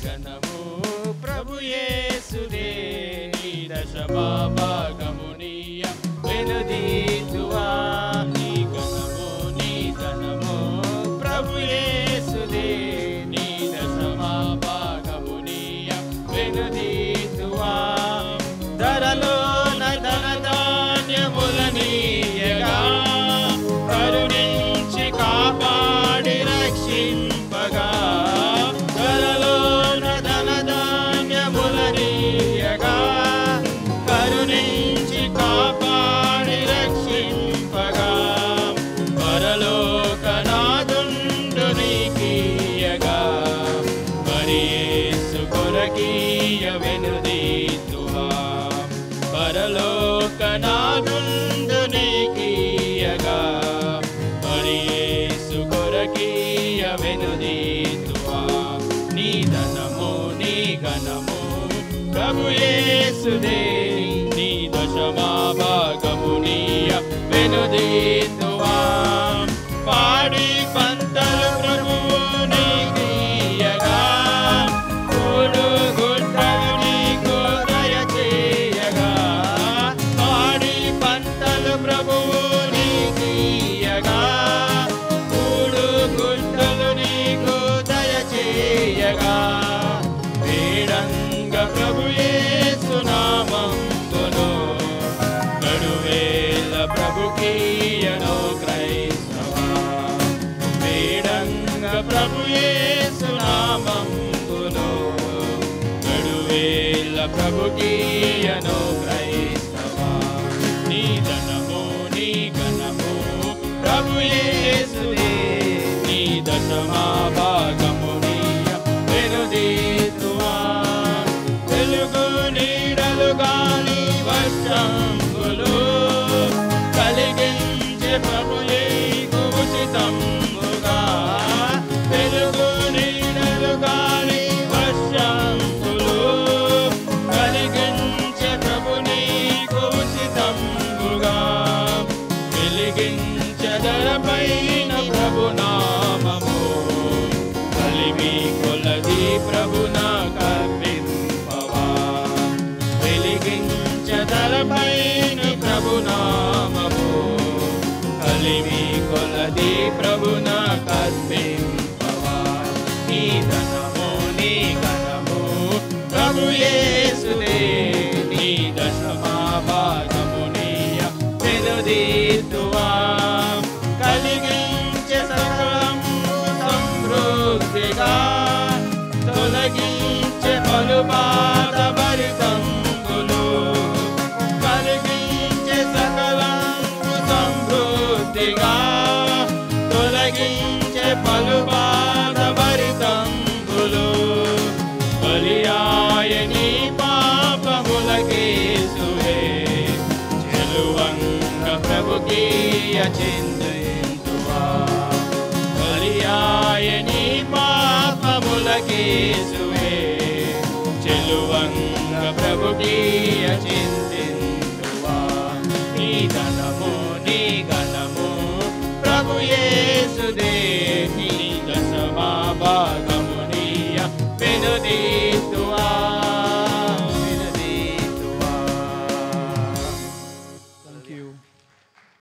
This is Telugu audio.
గణము ప్రభు యేసుదే నీ దశమా భాగమునీయ వెనుదీతువా నీ గణము నీ ధనము ప్రభు యేసుదే నీ దశమా భాగమునీయ వెనుదీతువా ధరలోన ధన ధాన్యములనీయగా కరుణించి కాపాడి రక్షింపగా ధరలోన ధన ధాన్యములనీయగా కరుణించి కాపాడి రక్షింపగా పరలోకనాదుండు నీకీయగా మరి యేసు కొరకీయ వెనుదీతువా పరలోకనాదుండు నీకీయగా మరి యేసు కొరకీయ వెనుదీతువా నీ ధనము నీ ఘనము ప్రభు యేసుదే నీ దశమా భాగము నీయ వెనుదీతువా పాడి పంటలు ప్రభువు నీకీయగా కూడు గుడ్డలు నీకు దయచేయగా పాడి పంటలు ప్రభువు నీకీయగా కూడు గుడ్డలు నీకు దయచేయగా వేడంగ ప్రభు యేసునామంబులో గడువేల ప్రభుకీయనో క్రైస్తవా వేడంగ ప్రభు యేసునామంబులో గడువేల ప్రభుకీయనో క్రైస్తవా నీ ధనము నీ ఘనము ప్రభు యేసుదే నీ దశమా భాగము నీయ వెనుదీతువా వెలుగు నీడలు గాలి వర్షంబులు కలిగించే ప్రభు నీకు ఉచితముగా వెలుగు నీడలు గాలి వర్షంబులు కలిగించే ప్రభు నీకు ఉచితముగా వెలిగించదరపైన ప్రభు నామము కలిమి కొలది ప్రభున కర్పింపవా వెలిగించదరపైన ప్రభు నామము కలిమి కొలది ప్రభున కర్పింపవా నీ ధనము నీ ఘనము ప్రభు యేసుదే నీ దశమా భాగము నీయ వెనుదీతువా కలిగించే సకలము సమృద్ధిగా తొలగించే పలు బాధ భరితంబులు కలిగించే సకలము సమృద్ధిగా తొలగించే పలు బాధ భరితంబులు బలియాయని పాపములకేసువే చెలువంగ ప్రభుకీయ చిందువా బలియాయని పాపములకేసువే చెలువంగ ప్రభుకీయ చిందు